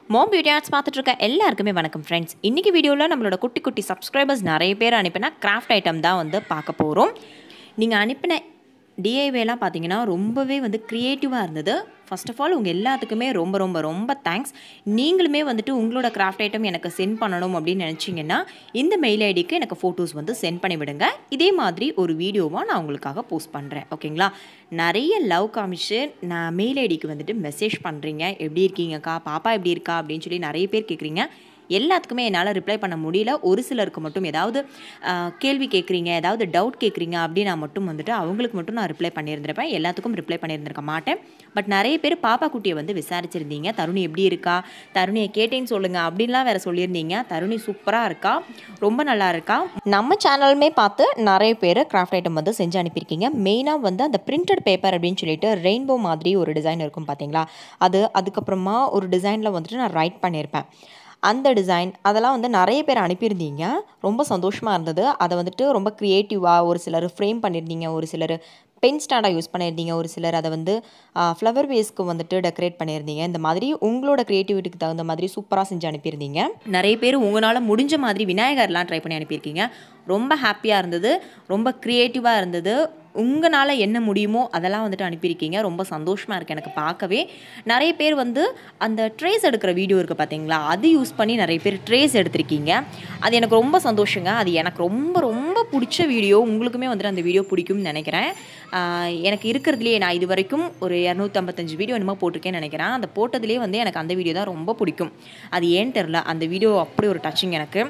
mom beauty arts பார்த்துட்டு இருக்க எல்லாருக்குமே வணக்கம் ஃப்ரெண்ட்ஸ் இன்றைக்கி வீடியோவில் நம்மளோட குட்டி குட்டி சப்ஸ்கிரைபர்ஸ் நிறைய பேர் அனுப்பின கிராஃப்ட் ஐட்டம் தான் வந்து பார்க்க போகிறோம் நீங்கள் அனுப்பின டிஐவேலாம் பார்த்தீங்கன்னா ரொம்பவே வந்து க்ரியேட்டிவாக இருந்தது ஃபர்ஸ்ட் ஆஃப் ஆல் உங்கள் எல்லாத்துக்குமே ரொம்ப ரொம்ப ரொம்ப தேங்க்ஸ் நீங்களுமே வந்துட்டு உங்களோட கிராஃப்ட் ஐட்டம் எனக்கு சென்ட் பண்ணணும் அப்படின்னு நினச்சிங்கன்னா இந்த மெயில் ஐடிக்கு எனக்கு ஃபோட்டோஸ் வந்து சென்ட் பண்ணி விடுங்க இதே மாதிரி ஒரு வீடியோவாக நான் உங்களுக்காக போஸ்ட் பண்ணுறேன் ஓகேங்களா நிறைய லவ் காமிச்சு நான் மெயில் ஐடிக்கு வந்துட்டு மெசேஜ் பண்ணுறீங்க எப்படி இருக்கீங்கக்கா பாப்பா எப்படி இருக்கா அப்படின்னு சொல்லி நிறைய பேர் கேட்குறீங்க எல்லாத்துக்குமே என்னால் ரிப்ளை பண்ண முடியல ஒரு சிலருக்கு மட்டும் ஏதாவது ஆஹ், கேள்வி கேட்குறீங்க ஏதாவது டவுட் கேட்குறீங்க அப்படின்னா மட்டும் வந்துட்டு அவங்களுக்கு மட்டும் நான் ரிப்ளை பண்ணியிருந்திருப்பேன் எல்லாத்துக்கும் ரிப்ளை பண்ணியிருந்திருக்க மாட்டேன் பட் நிறைய பேர் பாப்பா குட்டியை வந்து விசாரிச்சிருந்தீங்க தருணி எப்படி இருக்கா தருணியை கேட்டேன்னு சொல்லுங்கள் அப்படின்லாம் வேற சொல்லியிருந்தீங்க தருணி சூப்பராக இருக்கா ரொம்ப நல்லா இருக்கா நம்ம சேனலுமே பார்த்து நிறைய பேர் கிராஃப்ட் ஐட்டம் வந்து செஞ்சு அனுப்பியிருக்கீங்க மெயினாக வந்து அந்த பிரிண்டட் பேப்பர் அப்படின்னு சொல்லிட்டு ரெயின்போ மாதிரி ஒரு டிசைன் இருக்கும் பார்த்தீங்களா அது அதுக்கப்புறமா ஒரு டிசைனில் வந்துட்டு நான் ரைட் பண்ணியிருப்பேன் அந்த டிசைன் அதெல்லாம் வந்து நிறைய பேர் அனுப்பியிருந்தீங்க ரொம்ப சந்தோஷமாக இருந்தது அதை வந்துட்டு ரொம்ப க்ரியேட்டிவாக ஒரு சிலர் ஃப்ரேம் பண்ணியிருந்தீங்க ஒரு சிலர் பென் ஸ்டாண்டாக யூஸ் பண்ணியிருந்தீங்க ஒரு சிலர் அதை வந்து ஃப்ளவர் வேஸ்க்கு வந்துட்டு டெக்கரேட் பண்ணியிருந்தீங்க இந்த மாதிரி உங்களோட க்ரியேட்டிவிட்டிக்கு தகுந்த மாதிரி சூப்பராக செஞ்சு அனுப்பியிருந்தீங்க நிறைய பேர் உங்களால் முடிஞ்ச மாதிரி விநாயகர்லாம் ட்ரை பண்ணி அனுப்பியிருக்கீங்க ரொம்ப ஹாப்பியாக இருந்தது ரொம்ப க்ரியேட்டிவாக இருந்தது உங்களால் என்ன முடியுமோ அதெல்லாம் வந்துட்டு அனுப்பியிருக்கீங்க ரொம்ப சந்தோஷமாக இருக்குது எனக்கு பார்க்கவே நிறைய பேர் வந்து அந்த ட்ரேஸ் எடுக்கிற வீடியோ இருக்குது பார்த்தீங்களா அது யூஸ் பண்ணி நிறைய பேர் ட்ரேஸ் எடுத்திருக்கீங்க அது எனக்கு ரொம்ப சந்தோஷங்க அது எனக்கு ரொம்ப ரொம்ப பிடிச்ச வீடியோ உங்களுக்குமே வந்துட்டு அந்த வீடியோ பிடிக்கும்னு நினைக்கிறேன் ஆஹ் எனக்கு இருக்கிறதுலையே நான் இது வரைக்கும் ஒரு இரநூத்தம்பத்தஞ்சு வீடியோ என்னமோ போட்டிருக்கேன்னு நினைக்கிறேன் அந்த போட்டதுலேயே வந்து எனக்கு அந்த வீடியோ தான் ரொம்ப பிடிக்கும் அது ஏன்னு தெரில அந்த வீடியோ அப்படி ஒரு டச்சிங் எனக்கு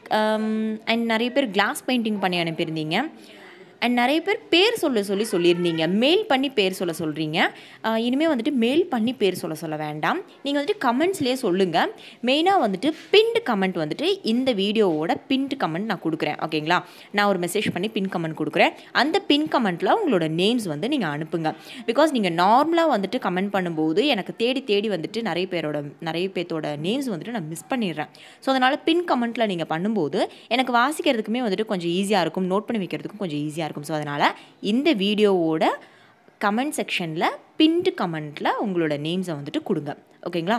அண்ட் நிறைய பேர் கிளாஸ் பெயிண்டிங் பண்ணி அனுப்பியிருந்தீங்க அண்ட் நிறைய பேர் பேர் சொல்ல சொல்லி சொல்லியிருந்தீங்க மெயில் பண்ணி பேர் சொல்ல சொல்கிறீங்க இனிமேல் வந்துட்டு மெயில் பண்ணி பேர் சொல்ல சொல்ல வேண்டாம் நீங்கள் வந்துட்டு கமெண்ட்ஸ்லேயே சொல்லுங்கள் மெயினாக வந்துட்டு பின்டு கமெண்ட் வந்துட்டு இந்த வீடியோவோட பின்டு கமெண்ட் நான் கொடுக்குறேன் ஓகேங்களா நான் ஒரு மெசேஜ் பண்ணி பின் கமெண்ட் கொடுக்குறேன் அந்த பின் கமெண்ட்டில் உங்களோட நேம்ஸ் வந்து நீங்கள் அனுப்புங்க பிகாஸ் நீங்கள் நார்மலாக வந்துட்டு கமெண்ட் பண்ணும்போது எனக்கு தேடி தேடி வந்துட்டு நிறைய பேரோட நிறைய பேர்த்தோட நேம்ஸ் வந்துட்டு நான் மிஸ் பண்ணிடுறேன் ஸோ அதனால் பின் கமெண்ட்டில் நீங்கள் பண்ணும்போது எனக்கு வாசிக்கிறதுக்குமே வந்துட்டு கொஞ்சம் ஈஸியாக இருக்கும் நோட் பண்ணி வைக்கிறதுக்கும் கொஞ்சம் ஈஸியாக இருக்கும் ஸோ அதனால் இந்த வீடியோவோட கமெண்ட் செக்ஷனில் பின்டு கமெண்ட்டில் உங்களோட நேம்ஸை வந்துட்டு கொடுங்க ஓகேங்களா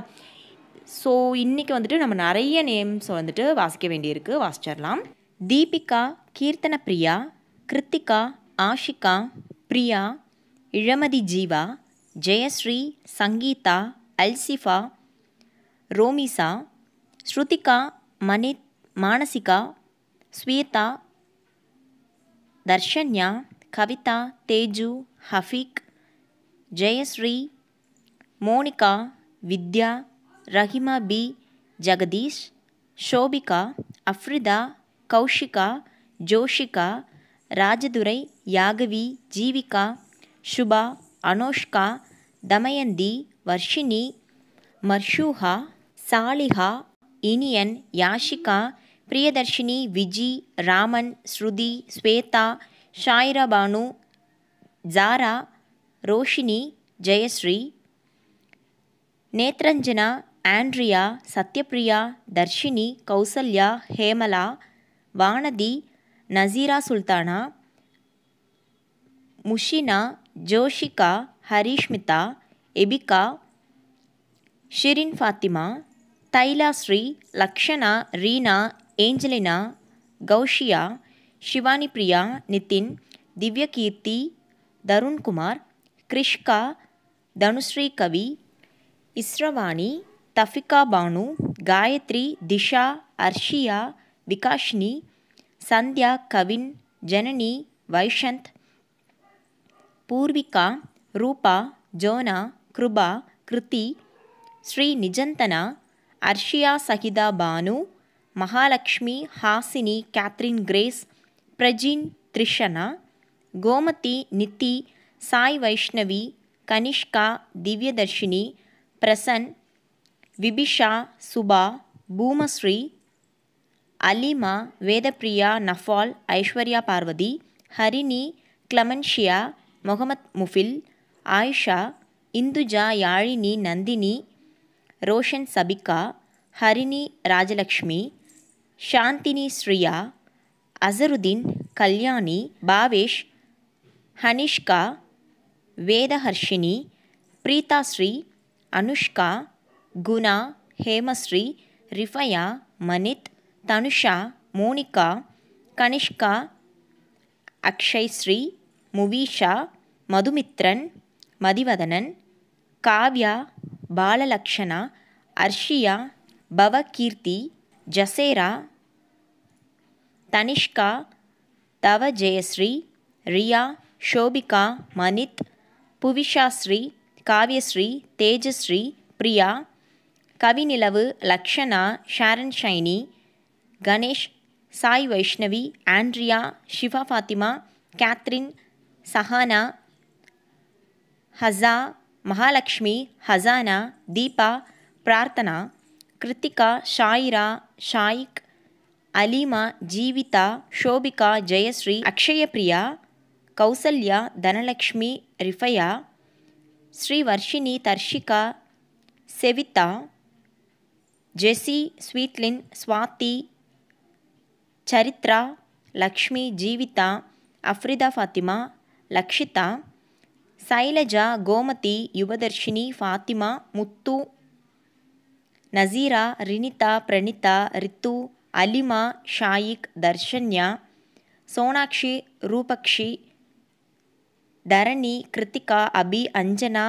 ஸோ இன்றைக்கி வந்துட்டு நம்ம நிறைய நேம்ஸ் வந்துட்டு வாசிக்க வேண்டியிருக்கு வாசிச்சிடலாம் Deepika Keerthana Priya Kiruthika Ashika Priya Ilamathi Jeeva Jayashree Sangeetha Alsifa Romisa Shruthika Manith Manasika Swetha Dharshanya Kavitha Teju Hafeeq Jayashree Monica Vidya Rahima B Jagadish Shobika Afrida Kaushika Joshika Rajadurai Yagavi Jeevika Subha Anoshka Damayanti Varshini Marshuha Saliha Iniyan Yashika Priyadharshini Viji Raman Shruthi Swetha Shaira Banu Zara Roshini Jayashree Nethranjana Andrea Sathyapriya Dharshini Kausalya Hemala Vanathi Nazeera Sultana Mushina Joshika Harishmitha Ebika Shirin Fathima Thailashree Lakshana Reena Angelina Kousiya Shivani Priya Nithin Divyakeerthi Tharunkumar Krishka Dhanushree Kavi Isravani Thafika Banu Gayathri Disha Arshiya Vikashini Sandhya Kavin Janani Vaishanth Poorvika Roopa Jona Kiruba Kiruthi Sri Nijanthana Arshiya Sahitha Banu Mahalakshmi Hasini Catherine Grace Prajin Thrishana Gomathi Nithi Sai Vaishnavi Kanishka Divyadharshini Prasan Vibisha Subha Boomashree Alima Vedapriya Nafal Aishwarya Parvathi Harini Clementia Mohamed Mufil Ayesha Induja Yazhini Nandhini Roshan Sabika Harini Rajalakshmi Chandini ஸ்ரீயா Azharuddin Kalyani Bavesh Hanishka Vedaharshini Preethashree Anushka Guna Hemashree Rifaya Manith Dhanusha Monica Kanishka Akshayshree Muveesha Madhumithran Mathivathanan Kavya Balalakshana Arshiya Bavakeerthi Jasera Tanishka Thava Jayashree Riya Shobika Manith Buvishashree Kavyashree Tejashree Priya Kavinilavu Lakshana Sharon Shiny Ganesh Sai Vaishnavi Andrea Shifa Fathima Catherine Sahana Hasa Mahalakshmi Hasana Deepa Prarthana Kiruthika Shaira Shaik Aleema Jeevitha Shobika Jayashree Akshayapriya Kausalya Dhanalakshmi Rifaya Srivarshini Dharshika Sevitha Jessie Sweetlin Swathi Charithra Lakshmi Jeevitha Afrida Fathima Lakshitha Sailaja Gomathi Yuvadharshini Fathima Muthu Nazeera Rinitha Pranitha Rithu Alima Shaik Dharshanya Sonakshi Roopakshi Dharani Kiruthika Abi Anjana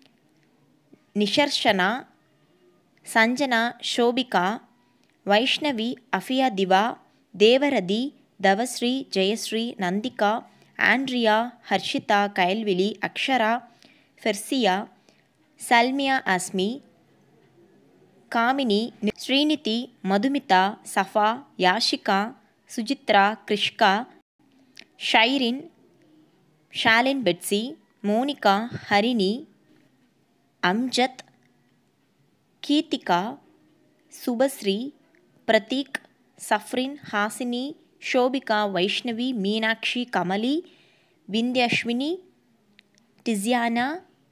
Nisharshana Sanjana Shobika Vaishnavi Afiya Diva Devarathi Thavashree Jayashree Nandhika Andrea Harshitha Kayalvizhi Akshara Fersiya Salmiya Asmi Kamini Srinidhi Madhumitha Safa Yashika Sujithra Krishka Shirin Shalin Betsy Monica Harini Amjad Keerthika Subashree Pratheek Safrin Hasini Shobika Vaishnavi Meenakshi Kamali Vindhyaswini Tiziana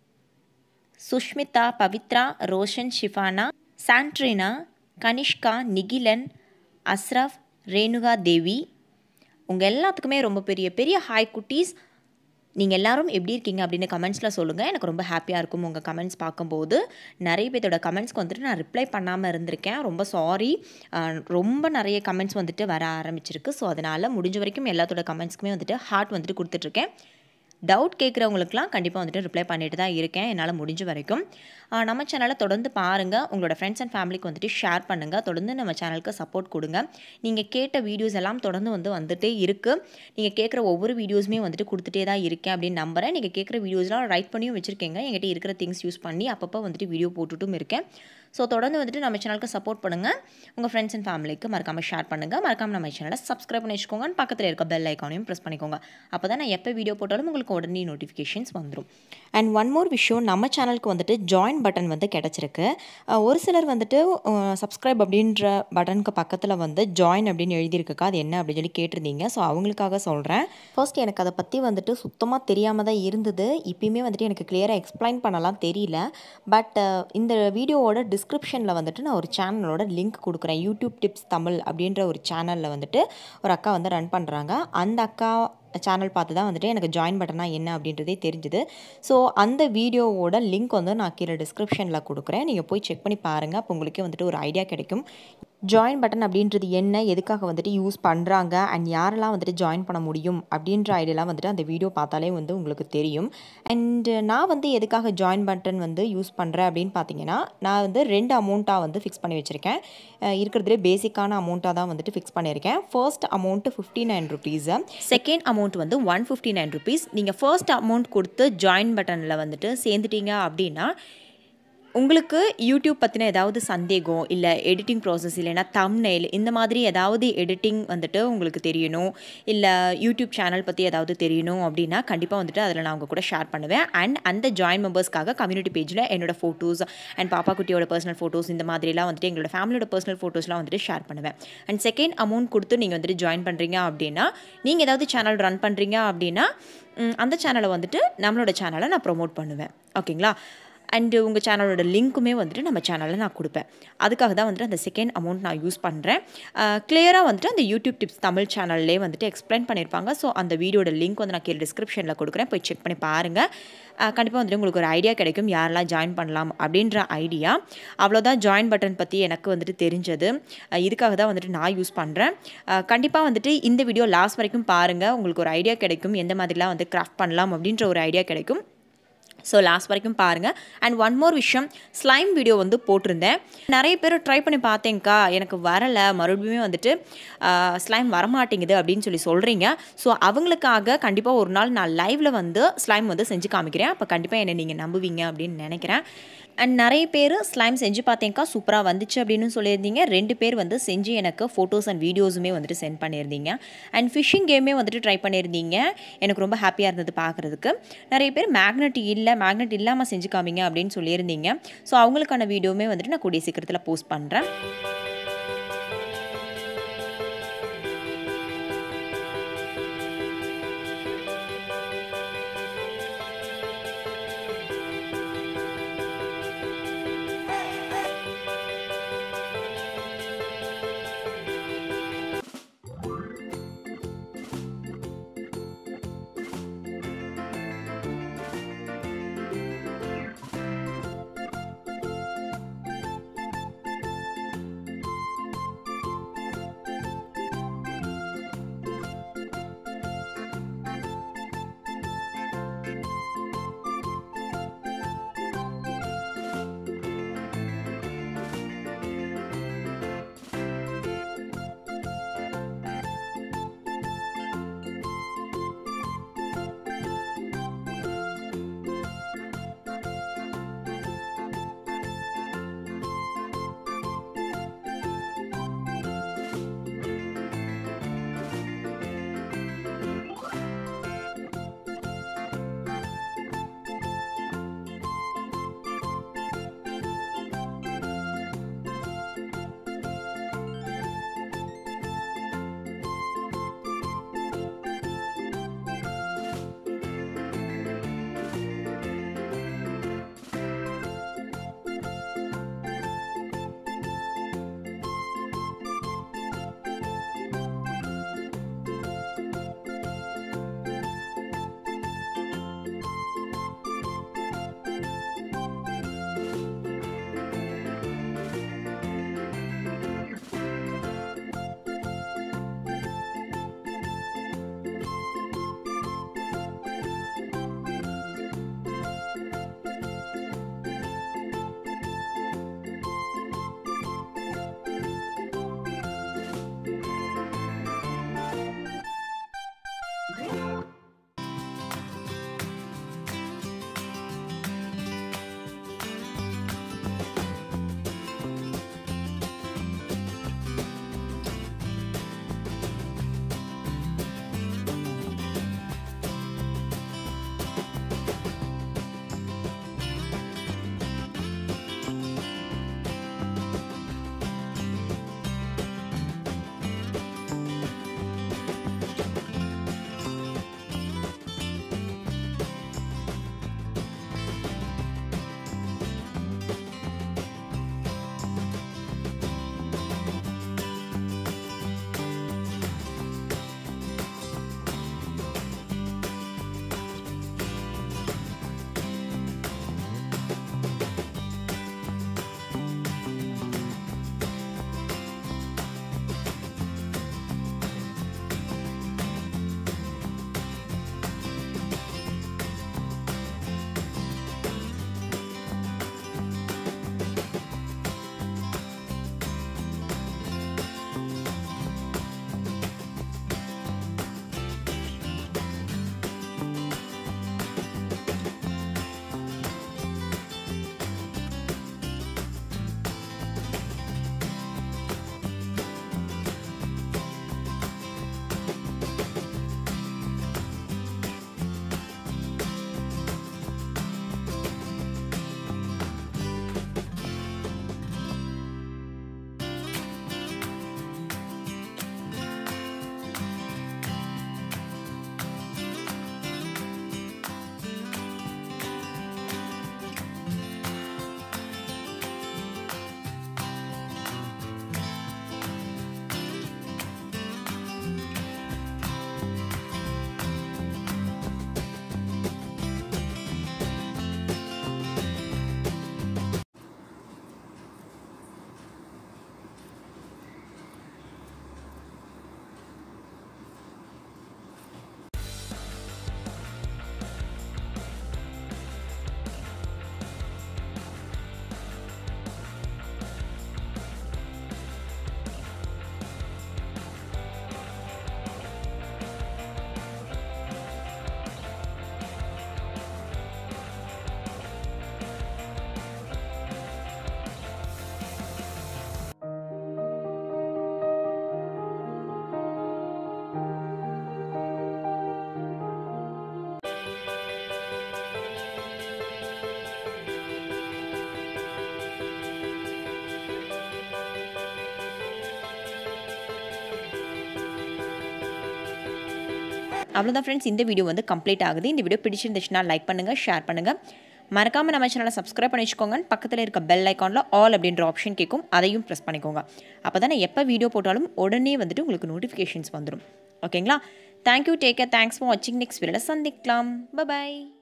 Sushmitha Pavithra Roshan Shifana Sandrina Kanishka Nikhilan Ashraf Renuka Devi உங்கள் எல்லாத்துக்குமே ரொம்ப பெரிய பெரிய ஹாய் குட்டீஸ் நீங்கள் எல்லாரும் எப்படி இருக்கீங்க அப்படின்னு கமெண்ட்ஸில் சொல்லுங்கள் எனக்கு ரொம்ப ஹாப்பியாக இருக்கும் உங்கள் கமெண்ட்ஸ் பார்க்கும்போது நிறைய பேர்த்தோட கமெண்ட்ஸ்க்கு வந்துட்டு நான் ரிப்ளை பண்ணாமல் இருந்திருக்கேன் ரொம்ப சாரி ரொம்ப நிறைய கமெண்ட்ஸ் வந்துட்டு வர ஆரம்பிச்சிருக்கு ஸோ அதனால் முடிஞ்ச வரைக்கும் எல்லாத்தோட கமெண்ட்ஸ்க்குமே வந்துட்டு ஹார்ட் வந்துட்டு கொடுத்துட்ருக்கேன் டவுட் கேட்குறவங்களுக்குலாம் கண்டிப்பாக வந்துட்டு ரிப்ளை பண்ணிட்டு தான் இருக்கேன் என்னால் முடிஞ்ச வரைக்கும் நம்ம சேனலை தொடர்ந்து பாருங்கள் உங்களோட ஃப்ரெண்ட்ஸ் அண்ட் ஃபேமிலிக்கு வந்துட்டு ஷேர் பண்ணுங்கள் தொடர்ந்து நம்ம சேனலுக்கு சப்போர்ட் கொடுங்க நீங்கள் கேட்ட வீடியோஸ் எல்லாம் தொடர்ந்து வந்து வந்துட்டே இருக்குது நீங்கள் கேட்குற ஒவ்வொரு வீடியோஸுமே வந்துட்டு கொடுத்துட்டே தான் இருக்கேன் அப்படின்னு நம்புகிறேன் நீங்கள் கேட்குற வீடியோஸ்லாம் ரைட் பண்ணியும் வச்சுருக்கீங்க என்கிட்ட இருக்கிற திங்ஸ் யூஸ் பண்ணி அப்பப்போ வந்துட்டு வீடியோ போட்டுட்டும் இருக்கேன் ஸோ தொடர்ந்து வந்துட்டு நம்ம சேனலுக்கு சப்போர்ட் பண்ணுங்கள் உங்கள் ஃப்ரெண்ட்ஸ் அண்ட் ஃபேமிலிக்கு மறக்காமல் ஷேர் பண்ணுங்கள் மறக்காமல் நம்ம சேனலை சப்ஸ்கிரைப் பண்ணி வச்சுக்கோங்க பக்கத்தில் இருக்க பெல் ஐக்கானையும் ப்ரெஸ் பண்ணிக்கோங்க அப்போ தான் நான் எப்போ வீடியோ போட்டாலும் உங்களுக்கு உடனே நோட்டிஃபிகேஷன்ஸ் வந்துடும் அண்ட் ஒன் மோர் விஷயம் நம்ம சேனலுக்கு வந்துட்டு ஜாயின் பட்டன் வந்து கிடச்சிருக்கு ஒரு சிலர் வந்துட்டு சப்ஸ்கிரைப் அப்படின்ற பட்டனுக்கு பக்கத்தில் வந்து ஜாயின் அப்படின்னு எழுதியிருக்குக்கா அது என்ன அப்படின்னு சொல்லி கேட்டிருந்தீங்க ஸோ அவங்களுக்காக சொல்கிறேன் ஃபர்ஸ்ட் எனக்கு அதை பற்றி வந்துட்டு சுத்தமாக தெரியாமல் தான் இருந்தது இப்பயுமே வந்துட்டு எனக்கு கிளியராக எக்ஸ்பிளைன் பண்ணலாம் தெரியல பட் இந்த வீடியோவோட டிஸ்கிரிப்ஷனில் வந்துட்டு நான் ஒரு சேனலோட லிங்க் கொடுக்குறேன் யூடியூப் டிப்ஸ் தமிழ் அப்படின்ற ஒரு சேனலில் வந்துட்டு ஒரு அக்கா வந்து ரன் பண்ணுறாங்க அந்த அக்கா சேனல் பார்த்து தான் வந்துட்டு எனக்கு ஜாயின் பட்டனா என்ன அப்படின்றதே தெரிஞ்சுது ஸோ அந்த வீடியோவோட லிங்க் வந்து நான் கீழே டிஸ்கிரிப்ஷனில் கொடுக்குறேன் நீங்கள் போய் செக் பண்ணி பாருங்கள் அப்போ உங்களுக்கே வந்துட்டு ஒரு ஐடியா கிடைக்கும் ஜாயின் பட்டன் அப்படின்றது என்ன எதுக்காக வந்துட்டு யூஸ் பண்ணுறாங்க அண்ட் யாரெல்லாம் வந்துட்டு ஜாயின் பண்ண முடியும் அப்படின்ற ஐடியாலாம் வந்துட்டு அந்த வீடியோ பார்த்தாலே வந்து உங்களுக்கு தெரியும் அண்டு நான் வந்து எதுக்காக ஜாயின் பட்டன் வந்து யூஸ் பண்ணுறேன் அப்படின்னு பார்த்தீங்கன்னா நான் வந்து ரெண்டு அமௌண்ட்டாக வந்து ஃபிக்ஸ் பண்ணி வச்சுருக்கேன் இருக்கிறதுலே பேசிக்கான அமௌண்ட்டாக தான் வந்துட்டு ஃபிக்ஸ் பண்ணியிருக்கேன் first amount fifty nine rupees second amount வந்து ஒன் ஃபிஃப்டி நைன் ருபீஸ் நீங்கள் ஃபர்ஸ்ட் அமௌண்ட் கொடுத்து ஜாயின் பட்டனில் வந்துட்டு சேர்ந்துட்டீங்க அப்படின்னா உங்களுக்கு யூடியூப் பற்றின ஏதாவது சந்தேகம் இல்லை எடிட்டிங் ப்ராசஸ் இல்லைன்னா தம்னெயில் இந்த மாதிரி ஏதாவது எடிட்டிங் வந்துட்டு உங்களுக்கு தெரியணும் இல்லை யூடியூப் சேனல் பற்றி ஏதாவது தெரியணும் அப்படின்னா கண்டிப்பாக வந்துட்டு அதில் நான் உங்கள் கூட ஷேர் பண்ணுவேன் அண்ட் அந்த ஜாயின் மெம்பர்ஸ்க்காக கம்யூனிட்டி பேஜில் என்னோட ஃபோட்டோஸ் அண்ட் பாப்பா குட்டியோட பர்சனல் ஃபோட்டோஸ் இந்த மாதிரிலாம் வந்துட்டு எங்களோட ஃபேமிலியோட பர்சனல் ஃபோட்டோஸ்லாம் வந்துட்டு ஷேர் பண்ணுவேன் அண்ட் செகண்ட் அமௌண்ட் கொடுத்து நீங்கள் வந்துட்டு ஜாயின் பண்ணுறீங்க அப்படின்னா நீங்கள் ஏதாவது சேனல் ரன் பண்ணுறீங்க அப்படின்னா அந்த சேனலை வந்துட்டு நம்மளோட சேனலை நான் ப்ரொமோட் பண்ணுவேன் ஓகேங்களா அண்டு உங்கள் சேனலோட லிங்க்குமே வந்துட்டு நம்ம சேனலில் நான் கொடுப்பேன் அதுக்காக தான் வந்துட்டு அந்த செகண்ட் அமௌண்ட் நான் யூஸ் பண்ணுறேன் கிளியராக வந்துட்டு அந்த யூடியூப் டிப்ஸ் தமிழ் சேனல்லே வந்துட்டு எக்ஸ்பிளைன் பண்ணியிருப்பாங்க ஸோ அந்த வீடியோட லிங்க் வந்து நான் கீழே டிஸ்கிரிப்ஷனில் கொடுக்குறேன் போய் செக் பண்ணி பாருங்கள் கண்டிப்பாக வந்துட்டு உங்களுக்கு ஒரு ஐடியா கிடைக்கும் யாரெல்லாம் ஜாயின் பண்ணலாம் அப்படின்ற ஐடியா அவ்வளோதான் ஜாயின் பட்டன் பற்றி எனக்கு வந்துட்டு தெரிஞ்சது அஹ் இதுக்காக தான் வந்துட்டு நான் யூஸ் பண்ணுறேன் கண்டிப்பாக வந்துட்டு இந்த வீடியோ லாஸ்ட் வரைக்கும் பாருங்கள் உங்களுக்கு ஒரு ஐடியா கிடைக்கும் எந்த மாதிரிலாம் வந்து கிராஃப்ட் பண்ணலாம் அப்படின்ற ஒரு ஐடியா கிடைக்கும் ஸோ லாஸ்ட் வரைக்கும் பாருங்கள் அண்ட் ஒன் மோர் விஷயம் ஸ்லைம் வீடியோ வந்து போட்டிருந்தேன் நிறைய பேர் ட்ரை பண்ணி பார்த்தேங்க்கா எனக்கு வரலை மறுபடியும் வந்துட்டு ஸ்லைம் வரமாட்டேங்குது அப்படின்னு சொல்லி சொல்கிறீங்க ஸோ அவங்களுக்காக கண்டிப்பாக ஒரு நாள் நான் லைவில் வந்து ஸ்லைம் வந்து செஞ்சு காமிக்கிறேன் அப்போ கண்டிப்பாக என்னை நீங்கள் நம்புவீங்க அப்படின்னு நினைக்கிறேன் அண்ட் நிறைய பேர் ஸ்லைம் செஞ்சு பார்த்தேங்க்கா சூப்பராக வந்துச்சு அப்படின்னு சொல்லியிருந்தீங்க ரெண்டு பேர் வந்து செஞ்சு எனக்கு ஃபோட்டோஸ் அண்ட் வீடியோஸுமே வந்துட்டு சென்ட் பண்ணியிருந்தீங்க அண்ட் ஃபிஷிங் கேமே வந்துட்டு ட்ரை பண்ணியிருந்தீங்க எனக்கு ரொம்ப ஹாப்பியாக இருந்தது பார்க்குறதுக்கு நிறைய பேர் மேக்னெட் இல்லை மேக்னெட் இல்லாமல் செஞ்சு காமிங்க அப்படின்னு சொல்லியிருந்தீங்க ஸோ அவங்களுக்கான வீடியோவுமே வந்துட்டு நான் கூடிய சீக்கிரத்தில் போஸ்ட் பண்ணுறேன் அவ்வளோதான் ஃப்ரெண்ட்ஸ் இந்த வீடியோ வந்து கம்ப்ளீட் ஆகுது இந்த வீடியோ பிடிச்சிருந்துச்சுன்னா லைக் பண்ணுங்கள் ஷேர் பண்ணுங்கள் மறக்காமல் நம்ம சேனலை சப்ஸ்கிரைப் பண்ணி வச்சுக்கோங்க பக்கத்தில் இருக்க பெல் ஐக்கானில் ஆல் அப்படின்ற ஆப்ஷன் கேட்கும் அதையும் ப்ரெஸ் பண்ணிக்கோங்க அப்போ தான் எப்போ வீடியோ போட்டாலும் உடனே வந்துட்டு உங்களுக்கு நோட்டிஃபிகேஷன்ஸ் வந்துடும் ஓகேங்களா thank you take care thanks for வாட்சிங் நெக்ஸ்ட் வீடியோவில் சந்திக்கலாம் பை